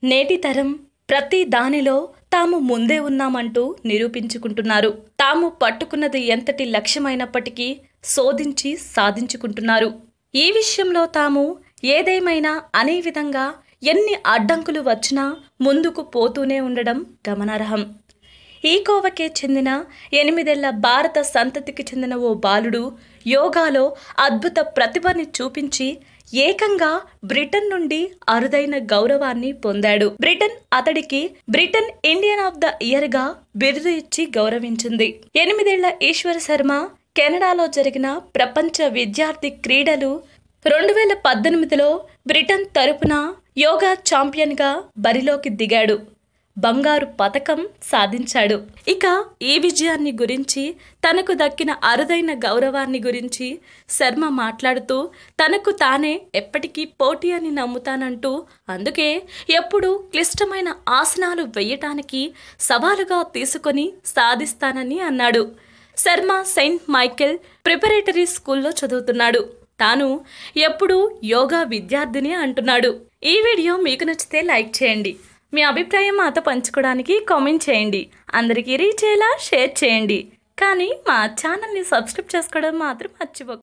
నేటి తరం ప్రతి దానిలో తాము ముందే ఉన్నామంటూ నిరూపించుకుంటున్నారు తాము పట్టుకున్నది ఎంతటి లక్ష్యమైనప్పటికీ శోధించి సాధించుకుంటున్నారు ఈ విషయంలో తాము ఏదేమైనా అనే విధంగా ఎన్ని అడ్డంకులు వచ్చినా ముందుకు పోతూనే ఉండడం గమనార్హం ఈ కోవకే చెందిన ఎనిమిదేళ్ల భారత సంతతికి చెందిన ఓ బాలుడు యోగాలో అద్భుత ప్రతిభని చూపించి ఏకంగా బ్రిటన్ నుండి అరుదైన గౌరవాన్ని పొందాడు బ్రిటన్ అతడికి Britain Indian of the year గా బిరుదు ఇచ్చి గౌరవించింది ఎనిమిదేళ్ల ఈశ్వర్ శర్మ కెనడాలో జరిగిన ప్రపంచ విద్యార్థి క్రీడలు రెండు వేల పద్దెనిమిదిలో బ్రిటన్ తరపున యోగా ఛాంపియన్గా బరిలోకి దిగాడు బంగారు పతకం సాధించాడు ఇక ఈ విజయాన్ని గురించి తనకు దక్కిన అరుదైన గౌరవాన్ని గురించి శర్మ మాట్లాడుతూ తనకు తానే ఎప్పటికీ పోటీ అని నమ్ముతానంటూ అందుకే ఎప్పుడూ క్లిష్టమైన ఆసనాలు వేయటానికి సవాలుగా తీసుకొని సాధిస్తానని అన్నాడు శర్మ సెయింట్ మైకేల్ ప్రిపరేటరీ స్కూల్లో చదువుతున్నాడు తాను ఎప్పుడూ యోగా విద్యార్థిని అంటున్నాడు ఈ వీడియో మీకు నచ్చితే లైక్ చేయండి మీ అభిప్రాయం మాతో పంచుకోవడానికి కామెంట్ చేయండి అందరికీ రీచ్ అయ్యేలా షేర్ చేయండి కానీ మా ఛానల్ని సబ్స్క్రైబ్ చేసుకోవడం మాత్రం మర్చిపోకండి